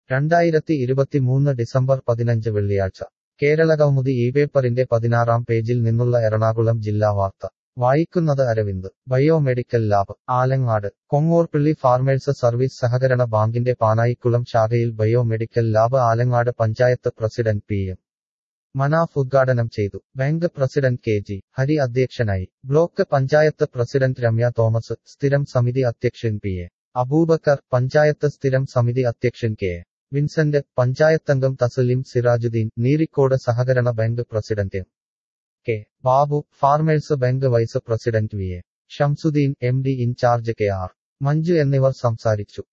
രണ്ടായിരത്തി ഇരുപത്തിമൂന്ന് ഡിസംബർ പതിനഞ്ച് വെള്ളിയാഴ്ച കേരളകൗമുദി ഈ പേപ്പറിന്റെ പതിനാറാം പേജിൽ നിന്നുള്ള എറണാകുളം ജില്ലാ വാർത്ത വായിക്കുന്നത് Aravind biomedical lab Alangad Kongorpilly farmers service സഹകരണ ബാങ്കിന്റെ പാനായിക്കുളം ശാഖയിൽ biomedical lab Alangad panchayat president P M Manaf ഉദ്ഘാടനം ചെയ്തു bank president K G Hari അധ്യക്ഷനായി block panchayat president Ramya Thomas സ്ഥിരം സമിതി അധ്യക്ഷൻ പി എ അബൂബക്കർ പഞ്ചായത്ത് സ്ഥിരം സമിതി അധ്യക്ഷൻ കെ എ വിൻസെന്റ് പഞ്ചായത്തംഗം തസലിം സിറാജുദ്ദീൻ നീരിക്കോട് സഹകരണ bank president M K Babu farmers bank vice president V A Shamsuddin M D incharge K R Manju എന്നിവർ സംസാരിച്ചു